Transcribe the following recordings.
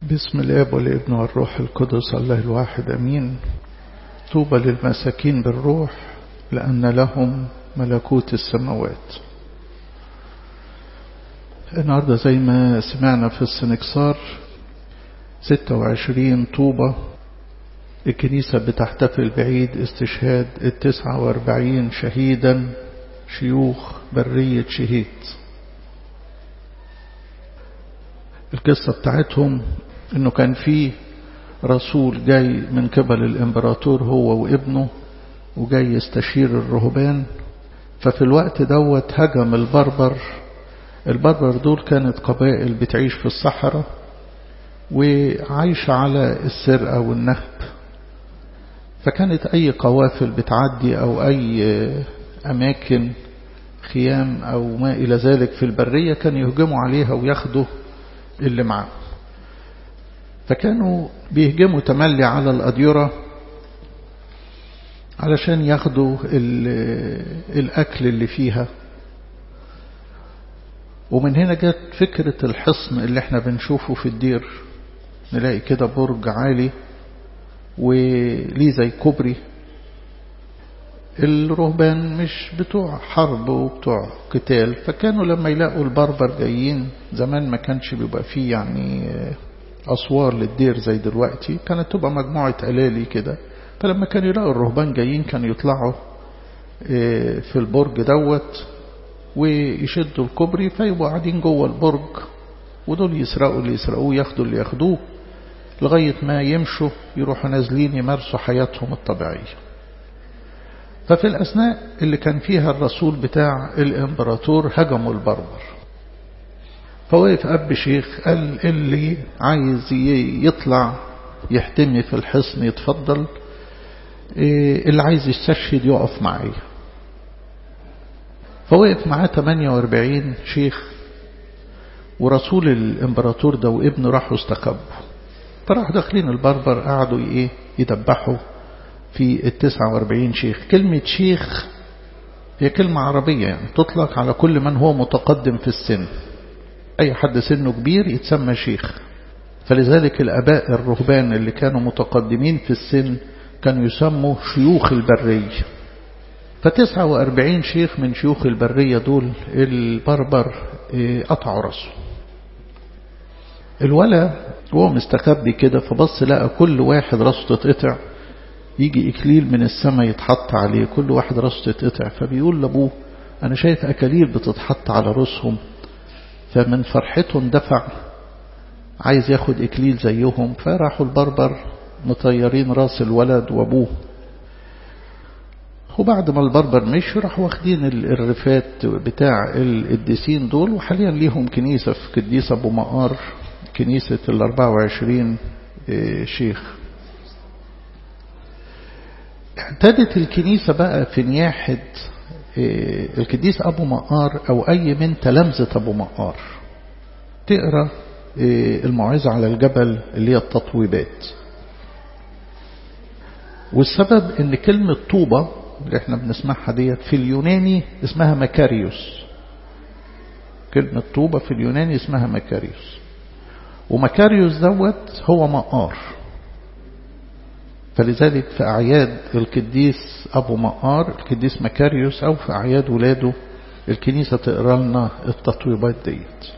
بسم الاب والابن والروح القدس الله الواحد امين طوبى للمساكين بالروح لان لهم ملكوت السماوات النهارده زي ما سمعنا في السنكسار 26 طوبة الكنيسة بتحتفل بعيد استشهاد التسعة واربعين شهيدا شيوخ برية شهيد القصة بتاعتهم انه كان في رسول جاي من قبل الامبراطور هو وابنه وجاي يستشير الرهبان ففي الوقت دوت هجم البربر البربر دول كانت قبائل بتعيش في الصحراء وعايشة على السرقة والنهب فكانت أي قوافل بتعدي أو أي أماكن خيام أو ما إلى ذلك في البرية كان يهجموا عليها وياخدوا اللي معاه فكانوا بيهجموا تملي على الأديرة علشان ياخدوا الأكل اللي فيها ومن هنا جت فكرة الحصن اللي احنا بنشوفه في الدير نلاقي كده برج عالي وليه زي كوبري الرهبان مش بتوع حرب وبتوع قتال فكانوا لما يلاقوا البربر جايين زمان ما كانش بيبقى فيه يعني أسوار للدير زي دلوقتي كانت تبقى مجموعة ألالي كده فلما كانوا يلاقوا الرهبان جايين كانوا يطلعوا في البرج دوت ويشدوا الكوبري فيبقوا قاعدين جوه البرج ودول يسرقوا اللي يسرقوه ياخدوا اللي ياخدوه لغاية ما يمشوا يروحوا نازلين يمارسوا حياتهم الطبيعية ففي الأثناء اللي كان فيها الرسول بتاع الإمبراطور هجموا البربر فوقف أب شيخ قال اللي عايز يطلع يحتمي في الحصن يتفضل اللي عايز يستشهد يقف معايا فوقف معاه 48 شيخ ورسول الامبراطور ده وابنه راحوا استخبوا فراح داخلين البربر قعدوا ايه يدبحوا في ال 49 شيخ كلمة شيخ هي كلمة عربية يعني تطلق على كل من هو متقدم في السن أي حد سنه كبير يتسمى شيخ فلذلك الأباء الرهبان اللي كانوا متقدمين في السن كانوا يسموا شيوخ البرية فتسعة وأربعين شيخ من شيوخ البرية دول البربر قطعوا راسه الولا وهو مستخبي كده فبص لقى كل واحد راسه تتقطع يجي إكليل من السماء يتحط عليه كل واحد راسه تتقطع فبيقول لأبوه أنا شايف أكاليل بتتحط على رؤوسهم فمن فرحته اندفع عايز ياخد إكليل زيهم فراحوا البربر مطيرين راس الولد وأبوه وبعد ما البربر مشي راحوا واخدين الرفات بتاع القديسين دول وحاليا ليهم كنيسة في قديس أبو مقار كنيسة ال 24 شيخ اعتادت الكنيسة بقى في نياحة القديس أبو مقار أو أي من تلامذة أبو مقار تقرأ الموعظة على الجبل اللي هي التطويبات والسبب ان كلمة طوبة اللي احنا بنسمعها ديت في اليوناني اسمها مكاريوس كلمة طوبة في اليوناني اسمها مكاريوس ومكاريوس دوت هو مقار فلذلك في أعياد القديس أبو مقار القديس مكاريوس أو في أعياد ولاده الكنيسة تقرأ لنا التطويبات ديت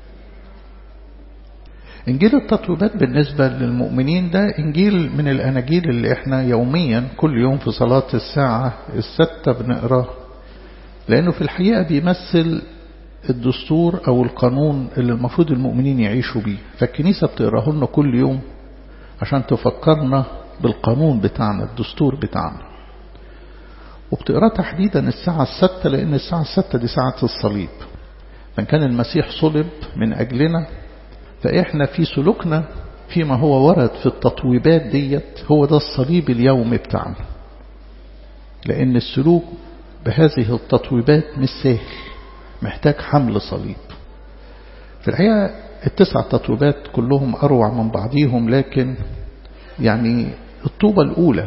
إنجيل التطويبات بالنسبة للمؤمنين ده إنجيل من الأناجيل اللي إحنا يوميا كل يوم في صلاة الساعة الستة بنقراه لأنه في الحقيقة بيمثل الدستور أو القانون اللي المفروض المؤمنين يعيشوا بيه فالكنيسة بتقراه لنا كل يوم عشان تفكرنا بالقانون بتاعنا الدستور بتاعنا وبتقراه تحديدا الساعة الستة لأن الساعة الستة دي ساعة الصليب من كان المسيح صلب من أجلنا فإحنا في سلوكنا فيما هو ورد في التطويبات ديت هو ده الصليب اليومي بتاعنا لأن السلوك بهذه التطويبات مش سهل محتاج حمل صليب في الحقيقة التسع تطويبات كلهم أروع من بعضهم لكن يعني الطوبة الأولى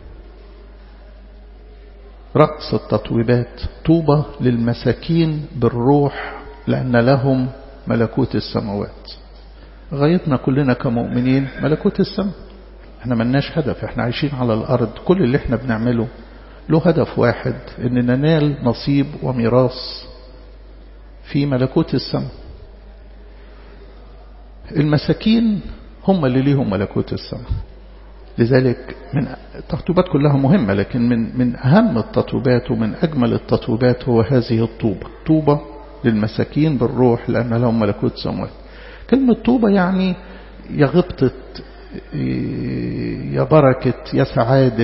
رأس التطويبات طوبة للمساكين بالروح لأن لهم ملكوت السماوات غايتنا كلنا كمؤمنين ملكوت السماء احنا ملناش هدف احنا عايشين على الأرض كل اللي احنا بنعمله له هدف واحد ان ننال نصيب وميراث في ملكوت السماء المساكين هم اللي ليهم ملكوت السماء لذلك من التطوبات كلها مهمة لكن من من أهم التطوبات ومن أجمل التطوبات هو هذه الطوبة طوبة للمساكين بالروح لأن لهم ملكوت سماوات كلمة طوبة يعني يا غبطة يا بركة يا سعادة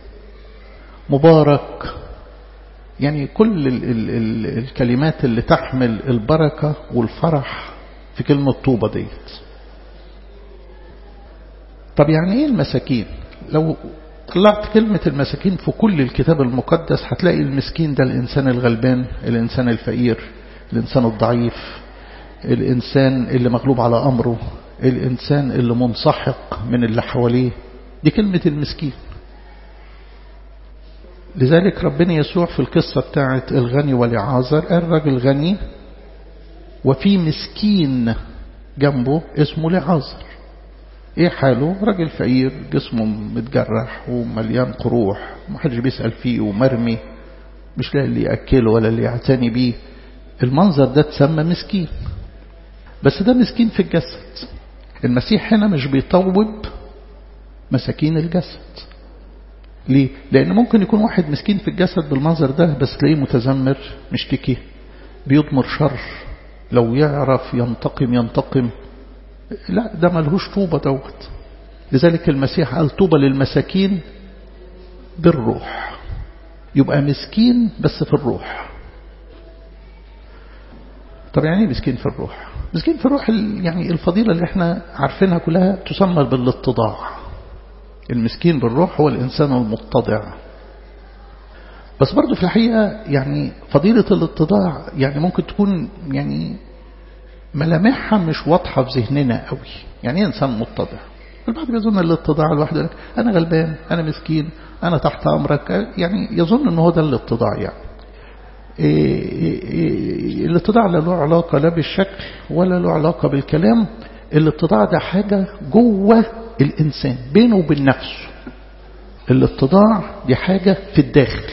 مبارك يعني كل ال ال ال الكلمات اللي تحمل البركة والفرح في كلمة طوبة ديت طب يعني ايه المساكين لو طلعت كلمة المساكين في كل الكتاب المقدس هتلاقي المسكين ده الإنسان الغلبان الإنسان الفقير الإنسان الضعيف الإنسان اللي مغلوب على أمره الإنسان اللي منسحق من اللي حواليه دي كلمة المسكين لذلك ربنا يسوع في القصة بتاعت الغني والعازر قال راجل غني وفي مسكين جنبه اسمه لعازر ايه حاله راجل فقير جسمه متجرح ومليان قروح ومحدش بيسأل فيه ومرمي مش لاقي اللي يأكله ولا اللي يعتني بيه المنظر ده تسمى مسكين بس ده مسكين في الجسد المسيح هنا مش بيطوب مساكين الجسد ليه؟ لأن ممكن يكون واحد مسكين في الجسد بالمنظر ده بس تلاقيه متذمر مشتكي بيضمر شر لو يعرف ينتقم ينتقم لا ده ملهوش طوبة دوت لذلك المسيح قال طوبة للمساكين بالروح يبقى مسكين بس في الروح طب يعني ايه مسكين في الروح مسكين في الروح يعني الفضيلة اللي احنا عارفينها كلها تسمى بالاتضاع المسكين بالروح هو الإنسان المتضع بس برضو في الحقيقة يعني فضيلة الاتضاع يعني ممكن تكون يعني ملامحها مش واضحة في ذهننا قوي يعني ايه إنسان متضع البعض بيظن الاتضاع الواحد لك أنا غلبان أنا مسكين أنا تحت أمرك يعني يظن أنه هو ده الاتضاع يعني الاتضاع لا له علاقة لا بالشكل ولا له علاقة بالكلام الاتضاع ده حاجة جوه الإنسان بينه وبين نفسه الاتضاع دي حاجة في الداخل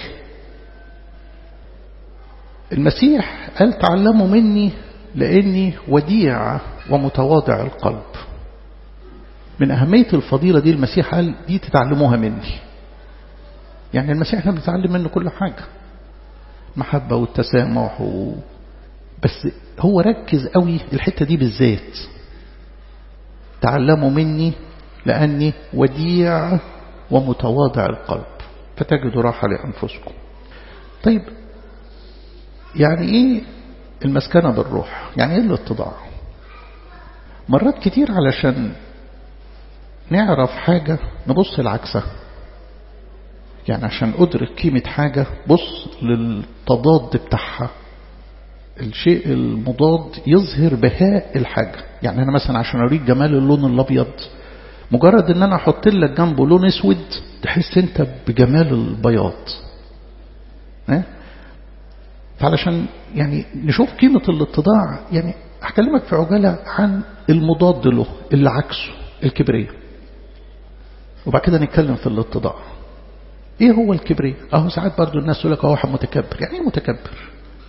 المسيح قال تعلموا مني لأني وديع ومتواضع القلب من أهمية الفضيلة دي المسيح قال دي تتعلموها مني يعني المسيح احنا بنتعلم منه كل حاجة محبة والتسامح و... بس هو ركز قوي الحتة دي بالذات تعلموا مني لأني وديع ومتواضع القلب فتجدوا راحة لأنفسكم طيب يعني إيه المسكنة بالروح يعني إيه الاتضاع مرات كتير علشان نعرف حاجة نبص لعكسها يعني عشان أدرك قيمة حاجة بص للتضاد بتاعها الشيء المضاد يظهر بهاء الحاجة يعني أنا مثلا عشان أريد جمال اللون الأبيض مجرد ان انا احط لك جنبه لون اسود تحس انت بجمال البياض ها فعلشان يعني نشوف قيمة الاتضاع يعني هكلمك في عجالة عن المضاد له اللي عكسه الكبرية وبعد كده نتكلم في الاتضاع ايه هو الكبرية اهو ساعات برضو الناس يقول لك اهو واحد متكبر يعني ايه متكبر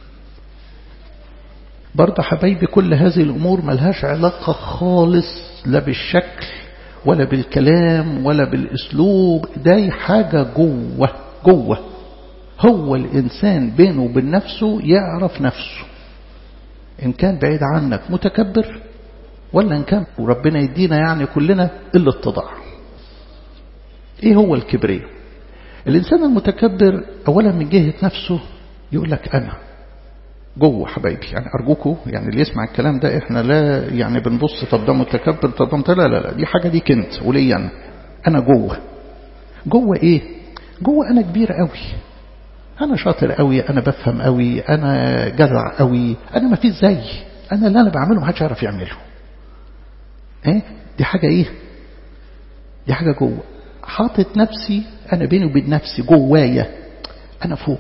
برضه حبايبي كل هذه الامور ملهاش علاقة خالص لا بالشكل ولا بالكلام ولا بالاسلوب ده حاجة جوه جوه هو الانسان بينه وبين نفسه يعرف نفسه ان كان بعيد عنك متكبر ولا ان كان وربنا يدينا يعني كلنا الاتضاع ايه هو الكبرياء الانسان المتكبر اولا من جهة نفسه يقول لك انا جوه حبايبي يعني أرجوكوا يعني اللي يسمع الكلام ده إحنا لا يعني بنبص طب ده متكبر طب ده لا لا لا دي حاجة دي كنت ولي أنا أنا جوه جوه إيه جوه أنا كبير قوي أنا شاطر قوي أنا بفهم قوي أنا جزع قوي أنا ما فيش زي أنا اللي أنا بعمله ما حدش يعرف يعمله إيه دي حاجة إيه دي حاجة جوه حاطط نفسي أنا بيني وبين نفسي جوايا أنا فوق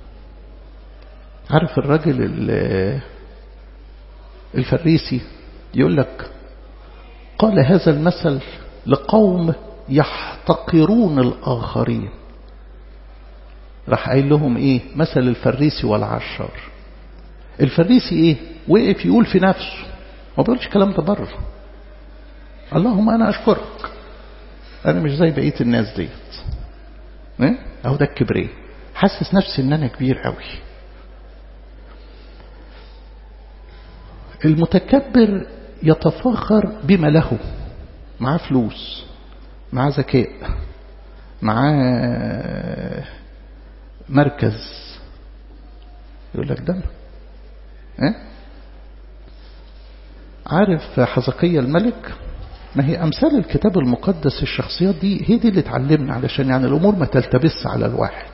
عارف الراجل الفريسي يقول لك قال هذا المثل لقوم يحتقرون الآخرين راح قايل لهم ايه مثل الفريسي والعشار الفريسي ايه وقف يقول في نفسه ما بيقولش كلام ده بره اللهم انا اشكرك انا مش زي بقيه الناس ديت ايه اهو ده الكبرياء حاسس نفسي ان انا كبير قوي المتكبر يتفاخر بما له معاه فلوس معاه ذكاء معاه مركز يقول لك ده ايه عارف حزقية الملك ما هي أمثال الكتاب المقدس الشخصيات دي هي دي اللي تعلمنا علشان يعني الأمور ما تلتبس على الواحد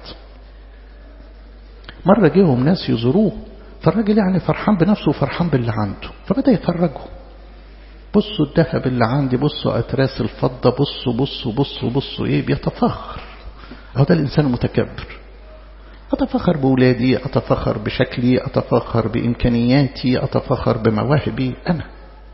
مرة جيهم ناس يزوروه فالراجل يعني فرحان بنفسه وفرحان باللي عنده فبدأ يفرجهم بصوا الذهب اللي عندي بصوا أتراس الفضة بصوا بصوا بصوا بصوا إيه بيتفخر هو ده الإنسان المتكبر أتفخر بولادي أتفخر بشكلي أتفخر بإمكانياتي أتفخر بمواهبي أنا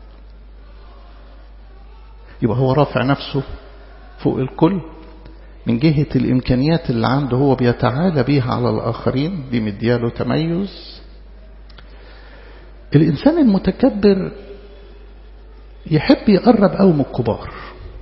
يبقى هو رافع نفسه فوق الكل من جهة الإمكانيات اللي عنده هو بيتعالى بيها على الآخرين دي مدياله تميز الإنسان المتكبر يحب يقرب قوي من الكبار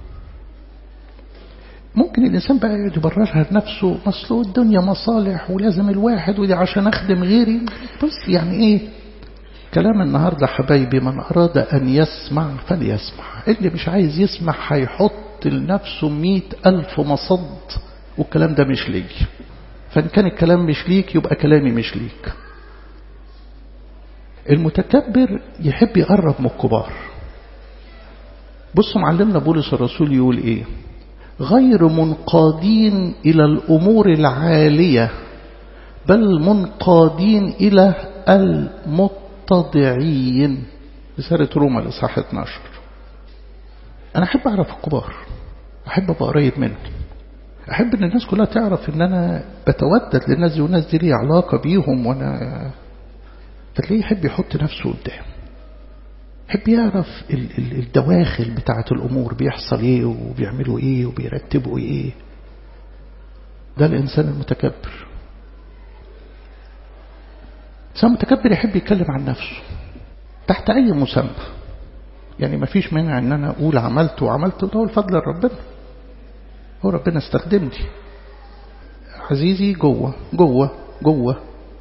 ممكن الإنسان بقى يقعد يبررها لنفسه أصله الدنيا مصالح ولازم الواحد ودي عشان أخدم غيري بص يعني إيه كلام النهاردة حبايبي من أراد أن يسمع فليسمع اللي مش عايز يسمع هيحط لنفسه مئة ألف مصد والكلام ده مش ليك فإن كان الكلام مش ليك يبقى كلامي مش ليك المتكبر يحب يقرب من الكبار بصوا معلمنا بولس الرسول يقول ايه غير منقادين إلى الأمور العالية بل منقادين إلى المتضعين رسالة روما الإصحاح 12 أنا أحب أعرف الكبار أحب أبقى قريب منهم أحب أن الناس كلها تعرف أن أنا بتودد للناس دي والناس دي لي علاقة بيهم وأنا فتلاقيه يحب يحط نفسه قدام يحب يعرف الدواخل بتاعة الأمور بيحصل إيه وبيعملوا إيه وبيرتبوا إيه ده الإنسان المتكبر الإنسان المتكبر يحب يتكلم عن نفسه تحت أي مسمى يعني ما فيش مانع ان انا اقول عملت وعملت ده هو الفضل لربنا هو ربنا استخدمني عزيزي جوه جوه جوه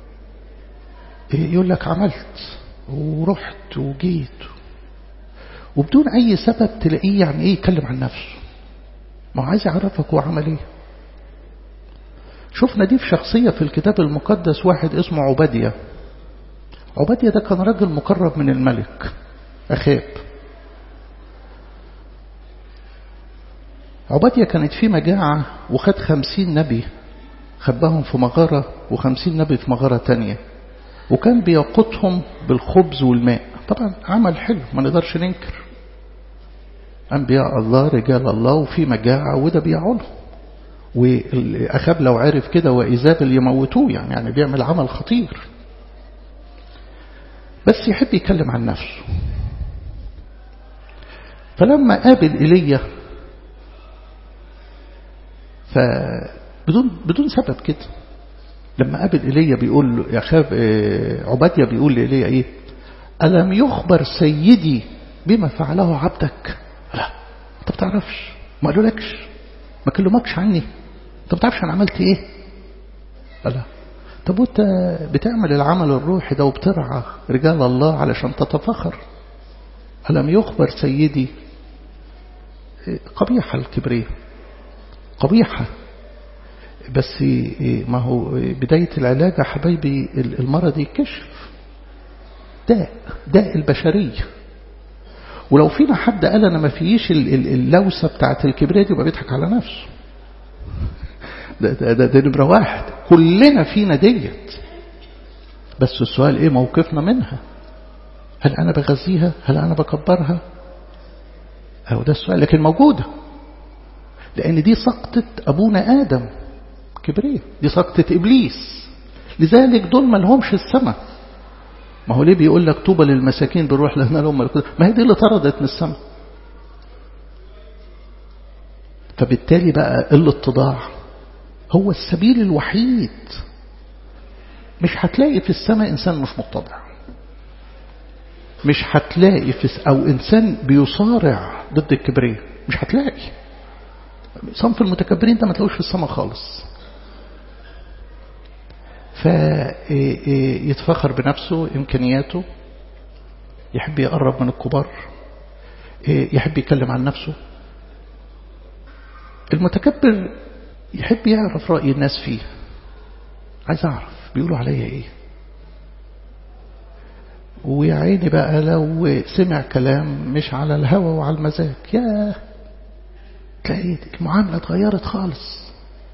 يقول لك عملت ورحت وجيت وبدون اي سبب تلاقيه يعني ايه يتكلم عن نفسه ما هو عايز يعرفك هو عمل ايه شفنا دي في شخصية في الكتاب المقدس واحد اسمه عبادية عبادية ده كان راجل مقرب من الملك أخاب عبادية كانت في مجاعة وخد خمسين نبي خباهم في مغارة وخمسين نبي في مغارة تانية وكان بيقوتهم بالخبز والماء طبعا عمل حلو ما نقدرش ننكر أنبياء الله رجال الله وفي مجاعة وده بيعونه وأخاب لو عرف كده وإيزابل يموتوه يعني يعني بيعمل عمل خطير بس يحب يتكلم عن نفسه فلما قابل إيليا فبدون بدون سبب كده لما قابل إيليا بيقول له يا خاب عبادية بيقول لإيليا إيه ألم يخبر سيدي بما فعله عبدك لا أنت بتعرفش ما قالولكش ما كلمكش عني أنت بتعرفش أنا عملت إيه لا طب وانت بتعمل العمل الروحي ده وبترعى رجال الله علشان تتفخر ألم يخبر سيدي قبيحة الكبرية قبيحة بس ما هو بداية العلاج يا حبايبي المرض يكشف داء داء البشرية ولو فينا حد قال أنا ما فيش اللوسة بتاعت الكبرية دي يبقى بيضحك على نفسه ده, ده, ده, ده نمرة واحد كلنا فينا ديت بس السؤال ايه موقفنا منها هل أنا بغذيها هل أنا بكبرها أهو ده السؤال لكن موجودة لأن دي سقطة أبونا آدم كبرية دي سقطة إبليس لذلك دول ما لهمش السماء ما هو ليه بيقول لك طوبى للمساكين بروح لهنا لهم ما هي دي اللي طردت من السماء فبالتالي بقى الاتضاع هو السبيل الوحيد مش هتلاقي في السماء إنسان مش متضع مش هتلاقي في أو إنسان بيصارع ضد الكبرية مش هتلاقي صنف المتكبرين ده ما تلاقوش في السماء خالص فيتفخر بنفسه إمكانياته يحب يقرب من الكبار يحب يتكلم عن نفسه المتكبر يحب يعرف رأي الناس فيه عايز أعرف بيقولوا عليا إيه ويا عيني بقى لو سمع كلام مش على الهوى وعلى المزاج يا تلاقي المعاملة اتغيرت خالص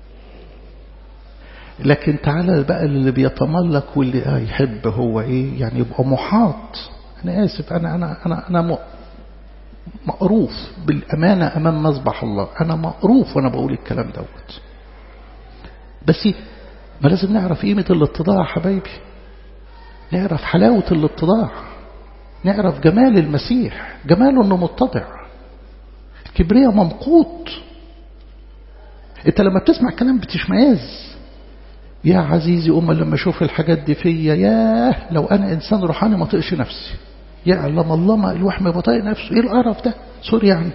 لكن تعالى بقى اللي بيتملق واللي آه يحب هو ايه يعني يبقى محاط انا اسف انا انا انا انا مقروف بالامانه امام مذبح الله انا مقروف وانا بقول الكلام دوت بس ما لازم نعرف قيمه الاتضاع حبايبي نعرف حلاوه الاتضاع نعرف جمال المسيح جماله انه متضع الكبرياء ممقوت انت لما بتسمع كلام بتشمئز يا عزيزي أما لما أشوف الحاجات دي فيا ياه لو أنا إنسان روحاني ما طيقش نفسي يعلم الله ما الواحد ما بطيق نفسه إيه القرف ده سوري يعني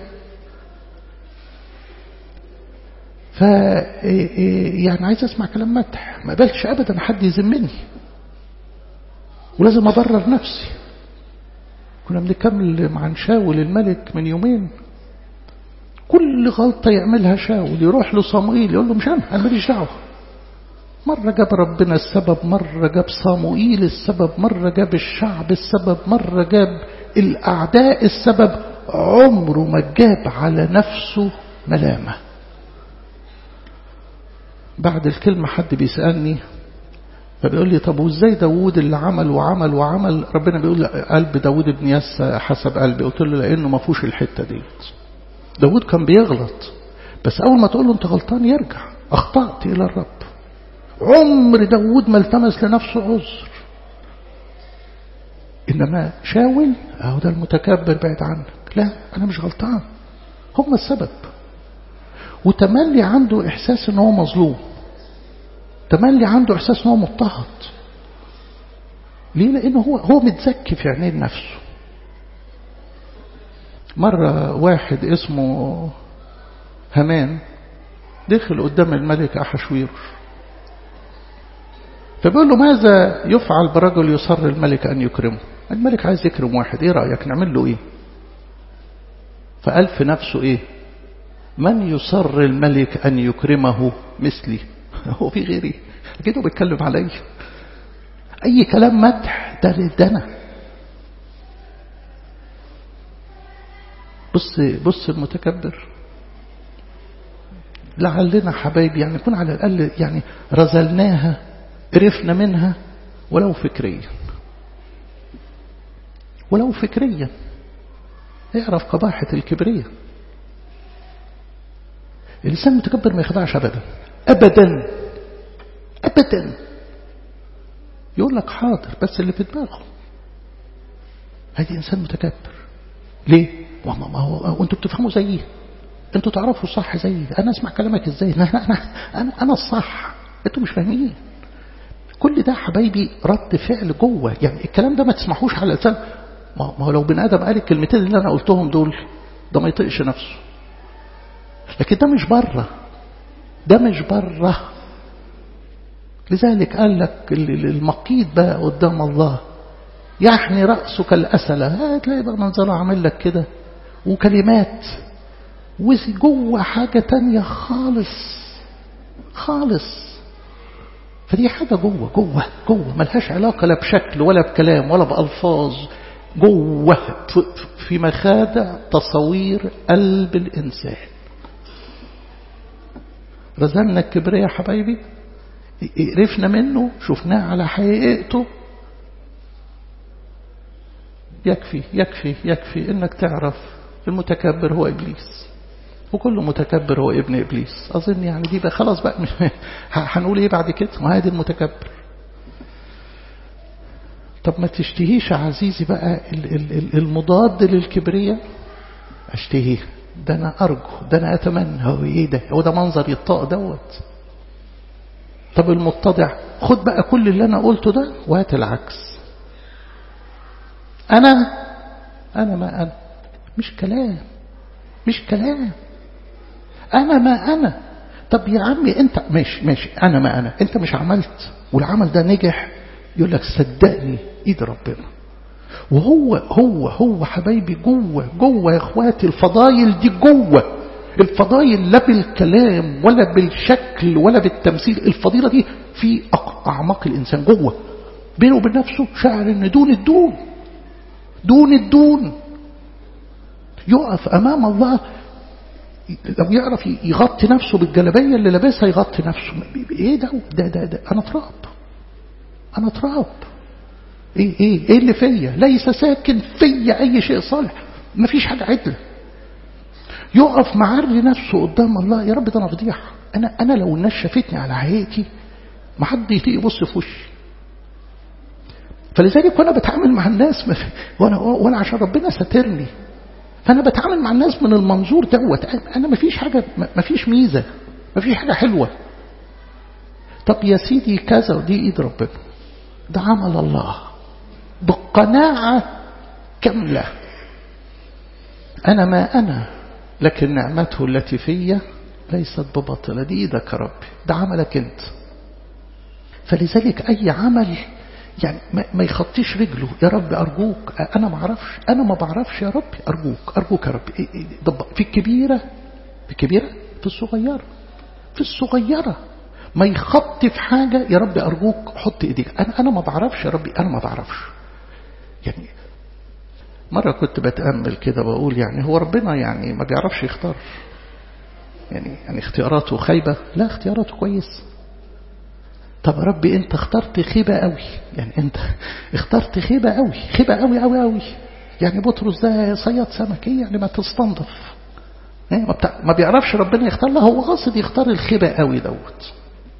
ف يعني عايز أسمع كلام مدح ما قبلش أبدا حد يذمني ولازم أبرر نفسي كنا بنكمل مع شاول الملك من يومين كل غلطة يعملها شاول يروح له صموئيل يقول له مش أنا أنا ماليش دعوة مرة جاب ربنا السبب مرة جاب صاموئيل السبب مرة جاب الشعب السبب مرة جاب الأعداء السبب عمره ما جاب على نفسه ملامة بعد الكلمة حد بيسألني فبيقول لي طب وازاي داوود اللي عمل وعمل وعمل ربنا بيقول قلب داوود بن يسى حسب قلبي قلت له لأنه ما فيهوش الحتة ديت داوود كان بيغلط بس أول ما تقول له أنت غلطان يرجع أخطأت إلى الرب عمر داود ما التمس لنفسه عذر إنما شاول أهو ده المتكبر بعد عنك لا أنا مش غلطان هم السبب وتملي عنده إحساس إن هو مظلوم تملي عنده إحساس إن هو مضطهد ليه لأنه هو هو متزكي في عينين نفسه مرة واحد اسمه همان دخل قدام الملك أحشويروش فبيقول له ماذا يفعل برجل يصر الملك أن يكرمه الملك عايز يكرم واحد ايه رأيك نعمل له ايه فقال في نفسه ايه من يصر الملك أن يكرمه مثلي هو في غيري أكيد هو بيتكلم علي أي كلام مدح ده للدنا بص بص المتكبر لعلنا حبايبي يعني نكون على الأقل يعني رزلناها قرفنا منها ولو فكريا ولو فكريا اعرف قباحة الكبرية الإنسان المتكبر ما يخدعش أبدا أبدا أبدا يقول لك حاضر بس اللي في دماغه هذه إنسان متكبر ليه؟ ما هو وانتوا بتفهموا زيي انتوا تعرفوا صح زيي انا اسمع كلامك ازاي انا انا انا, أنا الصح انتوا مش فاهمين كل ده حبايبي رد فعل جوه يعني الكلام ده ما تسمحوش على الانسان ما هو لو بني ادم قال الكلمتين اللي انا قلتهم دول ده ما يطيقش نفسه لكن ده مش بره ده مش بره لذلك قال لك المقيت بقى قدام الله يحني رأسك الأسلة هتلاقي بقى منظره عامل لك كده وكلمات وجوه حاجة تانية خالص خالص فدي حاجة جوه جوه جوه ملهاش علاقة لا بشكل ولا بكلام ولا بألفاظ جوه في مخادع تصوير قلب الإنسان رزلنا الكبرياء يا حبايبي قرفنا منه شفناه على حقيقته يكفي يكفي يكفي انك تعرف المتكبر هو ابليس وكل متكبر هو ابن ابليس اظن يعني دي بقى خلاص بقى هنقول ايه بعد كده ما هذا المتكبر طب ما تشتهيش عزيزي بقى المضاد للكبرياء اشتهيه ده أنا أرجو ده أنا أتمنى هو إيه ده هو ده منظر يطاق دوت طب المتضع خد بقى كل اللي أنا قلته ده وهات العكس أنا أنا ما أنا مش كلام مش كلام أنا ما أنا طب يا عمي أنت ماشي ماشي أنا ما أنا أنت مش عملت والعمل ده نجح يقول لك صدقني إيد ربنا وهو هو هو حبايبي جوه جوه يا اخواتي الفضايل دي جوه الفضايل لا بالكلام ولا بالشكل ولا بالتمثيل الفضيلة دي في أعماق الإنسان جوه بينه وبين نفسه شاعر إن دون الدون دون الدون يقف أمام الله لو يعرف يغطي نفسه بالجلبية اللي لابسها يغطي نفسه ايه ده ده ده, ده انا تراب انا تراب ايه ايه ايه اللي فيا ليس ساكن فيا اي شيء صالح مفيش حاجة عدلة يقف معري نفسه قدام الله يا رب ده انا فضيحة انا انا لو الناس شافتني على حقيقتي ما حد يطيق يبص في وشي فلذلك وانا بتعامل مع الناس وانا وانا عشان ربنا ساترني فانا بتعامل مع الناس من المنظور دوت انا ما فيش حاجه ما فيش ميزه ما فيش حاجه حلوه طب يا سيدي كذا ودي ايد ربنا ده عمل الله بقناعه كامله انا ما انا لكن نعمته التي في ليست ببطله دي ايدك يا ربي ده عملك انت فلذلك اي عمل يعني ما يخطيش رجله يا رب أرجوك أنا ما أعرفش أنا ما بعرفش يا ربي أرجوك أرجوك يا ربي في الكبيرة في الكبيرة في الصغيرة في الصغيرة ما يخطي في حاجة يا ربي أرجوك حط إيديك أنا أنا ما بعرفش يا ربي أنا ما بعرفش يعني مرة كنت بتأمل كده بقول يعني هو ربنا يعني ما بيعرفش يختار يعني يعني اختياراته خايبة لا اختياراته كويس طب ربي انت اخترت خيبة قوي يعني انت اخترت خيبة قوي خيبة قوي قوي قوي يعني بطرس ده صياد سمكية يعني ما تستنضف ما, بتاع ما بيعرفش ربنا يختار له هو قاصد يختار الخيبة قوي دوت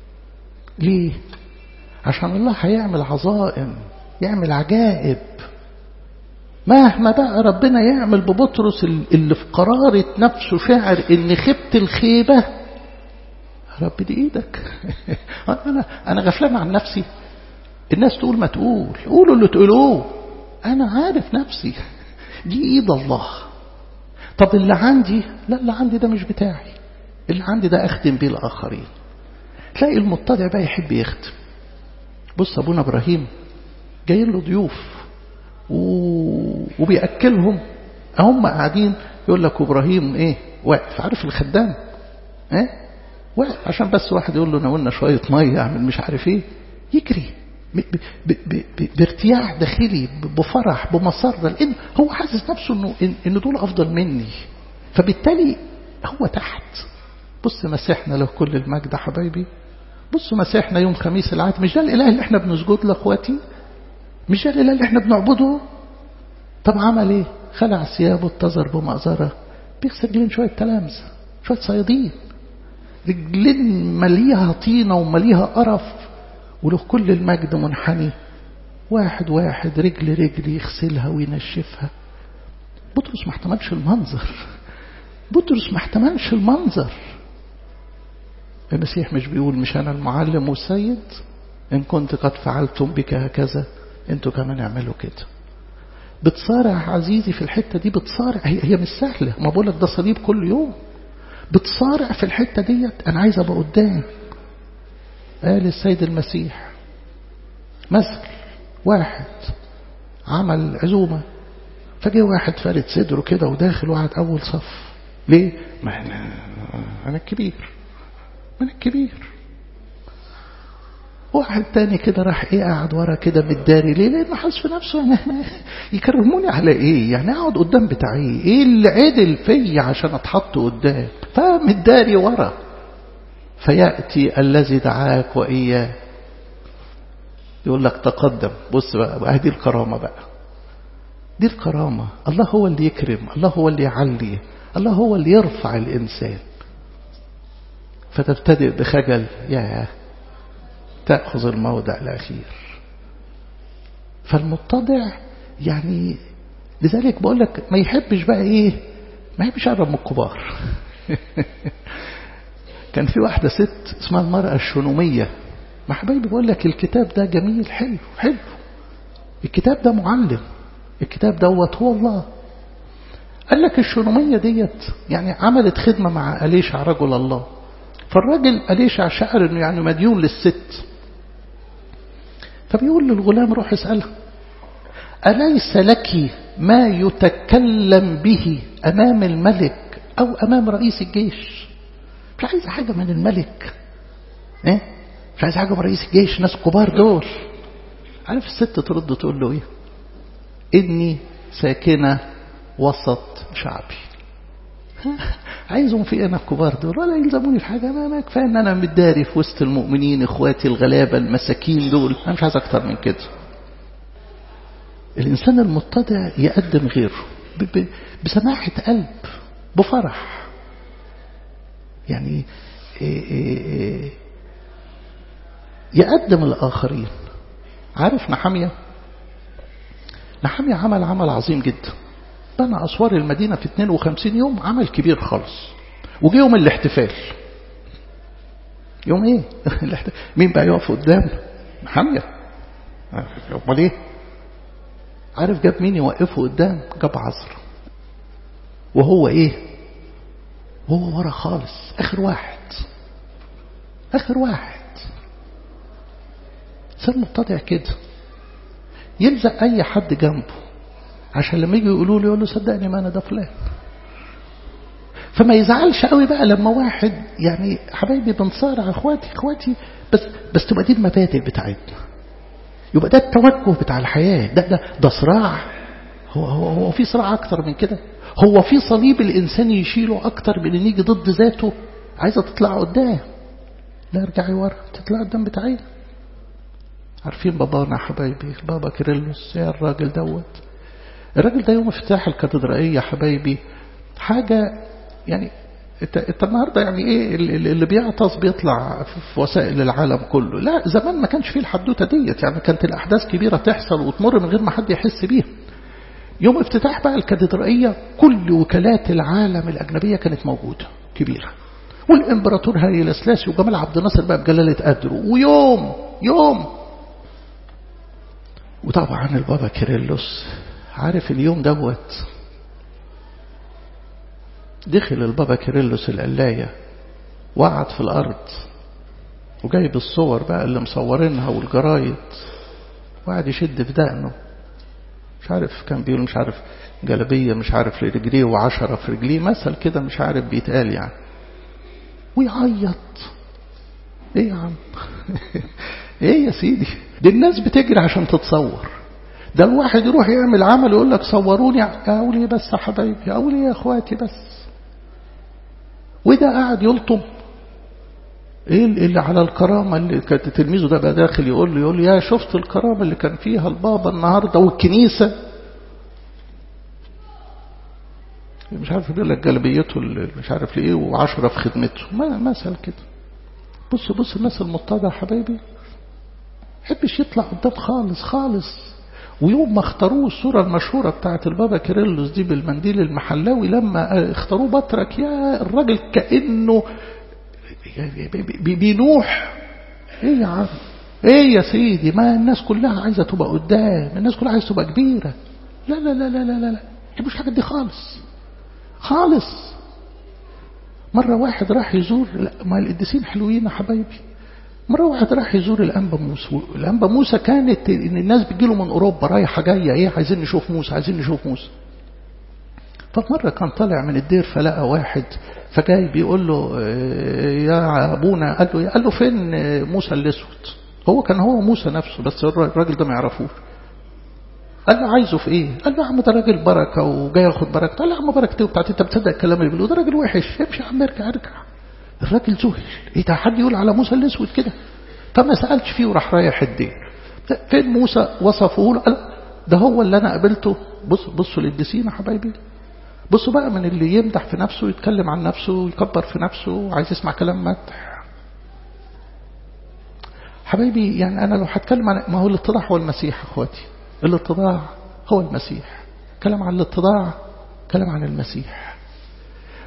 ليه عشان الله هيعمل عظائم يعمل عجائب مهما بقى ربنا يعمل ببطرس اللي في قرارة نفسه شاعر ان خبت الخيبة رب دي ايدك انا انا غفلان عن نفسي الناس تقول ما تقول قولوا اللي تقولوه انا عارف نفسي دي ايد الله طب اللي عندي لا اللي عندي ده مش بتاعي اللي عندي ده اخدم بيه الاخرين تلاقي المتضع بقى يحب يخدم بص ابونا ابراهيم جاي له ضيوف و... وبياكلهم هم قاعدين يقول لك ابراهيم ايه واقف عارف الخدام ايه واقف عشان بس واحد يقول له ناولنا شوية مية اعمل مش عارف ايه يجري ب ب ب بارتياح داخلي بفرح بمسرة لأن هو حاسس نفسه انه ان دول افضل مني فبالتالي هو تحت بص مسيحنا له كل المجد حبايبي بص مسيحنا يوم خميس العهد مش ده الاله اللي احنا بنسجد له اخواتي مش ده الاله اللي احنا بنعبده طب عمل ايه خلع ثيابه اتزر بمأزرة بيغسل رجلين شوية تلامذة شوية صيادين رجلين مليها طينة ومليها قرف وله كل المجد منحني واحد واحد رجل رجل يغسلها وينشفها بطرس ما احتملش المنظر بطرس ما احتملش المنظر المسيح مش بيقول مش أنا المعلم والسيد إن كنت قد فعلتم بك هكذا انتوا كمان اعملوا كده بتصارع عزيزي في الحتة دي بتصارع هي, هي مش سهلة ما بقولك ده صليب كل يوم بتصارع في الحتة ديت أنا عايز أبقى قدام قال السيد المسيح مثل واحد عمل عزومة فجاء واحد فارد صدره كده وداخل وقعد أول صف ليه؟ ما أنا, أنا الكبير أنا الكبير واحد تاني كده راح ايه قاعد ورا كده متداري ليه لانه حاسس في نفسه يعني يكرموني على ايه يعني اقعد قدام بتاعي ايه اللي عدل فيا عشان اتحط قدام فمتداري ورا فياتي الذي دعاك واياه يقول لك تقدم بص بقى دي الكرامه بقى دي الكرامه الله هو اللي يكرم الله هو اللي يعلي الله هو اللي يرفع الانسان فتبتدئ بخجل يا تأخذ الموضع الأخير فالمتضع يعني لذلك بقول لك ما يحبش بقى ايه ما هي مش أقرب من الكبار كان في واحدة ست اسمها المرأة الشنومية ما حبايبي بقول لك الكتاب ده جميل حلو حلو الكتاب ده معلم الكتاب دوت هو الله قال لك الشنومية ديت يعني عملت خدمة مع أليشع رجل الله فالراجل أليشع شعر انه يعني مديون للست فبيقول للغلام روح اسألها أليس لك ما يتكلم به أمام الملك أو أمام رئيس الجيش مش عايز حاجة من الملك إيه؟ مش عايز حاجة من رئيس الجيش ناس كبار دول عارف الست ترد تقول له إيه إني ساكنة وسط شعبي عايزهم في انا الكبار دول ولا يلزموني في حاجة ما, ما كفاية ان انا متداري في وسط المؤمنين اخواتي الغلابة المساكين دول انا مش عايز اكتر من كده الانسان المتضع يقدم غيره بسماحة قلب بفرح يعني يقدم الآخرين عارف نحمية نحمية عمل عمل عظيم جدا بنى أسوار المدينة في 52 يوم عمل كبير خالص وجي يوم الاحتفال يوم ايه مين بقى يقف قدام محمية امال ايه عارف جاب مين يوقفه قدام جاب عصر وهو ايه وهو ورا خالص اخر واحد اخر واحد انسان مبتدع كده يلزق اي حد جنبه عشان لما يجي يقولوا له يقول له صدقني ما انا ده فلان فما يزعلش قوي بقى لما واحد يعني حبايبي بنصارع اخواتي اخواتي بس بس تبقى دي المبادئ بتاعتنا يبقى ده التوجه بتاع الحياة ده ده ده صراع هو هو هو في صراع اكتر من كده هو في صليب الانسان يشيله اكتر من ان يجي ضد ذاته عايزه تطلع قدام لا ارجعي ورا تطلع قدام بتاعي عارفين بابانا حبايبي بابا كيرلس يا الراجل دوت الراجل ده يوم افتتاح الكاتدرائية حبايبي حاجة يعني انت النهاردة يعني ايه اللي بيعطس بيطلع في وسائل العالم كله لا زمان ما كانش فيه الحدوتة ديت يعني كانت الأحداث كبيرة تحصل وتمر من غير ما حد يحس بيها يوم افتتاح بقى الكاتدرائية كل وكالات العالم الأجنبية كانت موجودة كبيرة والإمبراطور هاري السلاسي وجمال عبد الناصر بقى بجلالة قدره ويوم يوم وطبعا البابا كيرلس عارف اليوم دوت دخل البابا كيرلس القلاية وقعد في الأرض وجايب الصور بقى اللي مصورينها والجرايد وقعد يشد في دقنه مش عارف كان بيقول مش عارف جلبية مش عارف لرجليه وعشرة في رجليه مثل كده مش عارف بيتقال يعني ويعيط ايه يا عم ايه يا سيدي دي الناس بتجري عشان تتصور ده الواحد يروح يعمل عمل يقول لك صوروني اقول ايه بس يا حبايبي اقول ايه يا اخواتي بس وده قاعد يلطم ايه اللي على الكرامة اللي كانت تلميذه ده بقى داخل يقول له يقول له يا شفت الكرامة اللي كان فيها البابا النهاردة والكنيسة مش عارف بيقول لك جلبيته مش عارف لإيه وعشرة في خدمته ما مثل كده بص بص الناس المتضع حبايبي حبش يطلع قدام خالص خالص ويوم ما اختاروه الصورة المشهورة بتاعت البابا كيرلس دي بالمنديل المحلاوي لما اختاروه بطرك يا الراجل كأنه بينوح ايه يا عم ايه يا سيدي ما الناس كلها عايزة تبقى قدام الناس كلها عايزة تبقى كبيرة لا لا لا لا لا لا لا مش حاجة دي خالص خالص مرة واحد راح يزور لا ما القديسين حلوين يا حبايبي مرة واحد راح يزور الأنبا موسى الأنبا موسى كانت إن الناس بتجيله من أوروبا رايحة جاية إيه عايزين نشوف موسى عايزين نشوف موسى فمرة كان طالع من الدير فلقى واحد فجاي بيقول له يا أبونا قال له قال له فين موسى الأسود هو كان هو موسى نفسه بس الراجل ده ما يعرفوش قال له عايزه في ايه قال له يا عم ده راجل بركة وجاي ياخد بركة قال له يا عم بركتي وبتاعتي انت بتصدق الكلام اللي بيقوله ده راجل وحش امشي يا عم ارجع ارجع الراجل ذهل ايه ده حد يقول على موسى الاسود كده فما سألش فيه وراح رايح الدين فين موسى وصفه له قال ده هو اللي انا قابلته بص بصوا للدسين يا حبايبي بصوا بقى من اللي يمدح في نفسه يتكلم عن نفسه يكبر في نفسه عايز يسمع كلام مدح حبايبي يعني انا لو هتكلم عن ما هو الاتضاع هو المسيح اخواتي الاتضاع هو المسيح كلام عن الاتضاع كلام عن المسيح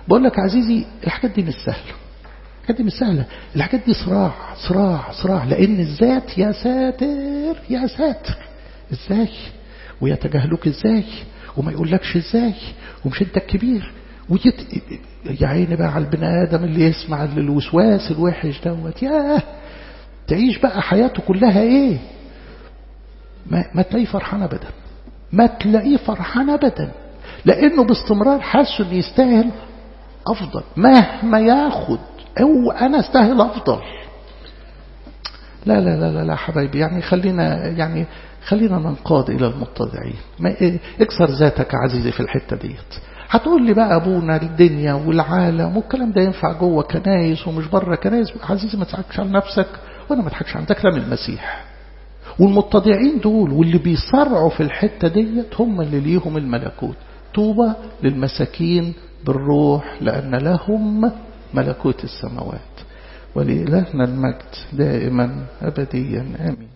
بقول لك عزيزي الحاجات دي مش سهلة الحاجات دي مش سهلة الحاجات دي صراع صراع صراع لأن الذات يا ساتر يا ساتر ازاي ويتجاهلوك ازاي وما يقولكش ازاي ومش انت الكبير وجيت يا عيني بقى على البني ادم اللي يسمع الوسواس الوحش دوت ياه تعيش بقى حياته كلها ايه ما, ما تلاقيه فرحان ابدا ما تلاقيه فرحان ابدا لانه باستمرار حاسه انه يستاهل افضل مهما ياخد او انا استاهل افضل لا لا لا لا, لا حبايبي يعني خلينا يعني خلينا ننقاد الى المتضعين ما اكسر ذاتك عزيزي في الحته ديت هتقول لي بقى ابونا الدنيا والعالم والكلام ده ينفع جوه كنايس ومش بره كنايس عزيزي ما تضحكش على نفسك وانا ما اضحكش على كلام المسيح والمتضعين دول واللي بيصرعوا في الحته ديت هم اللي ليهم الملكوت طوبى للمساكين بالروح لان لهم ملكوت السماوات ولإلهنا المجد دائما أبديا آمين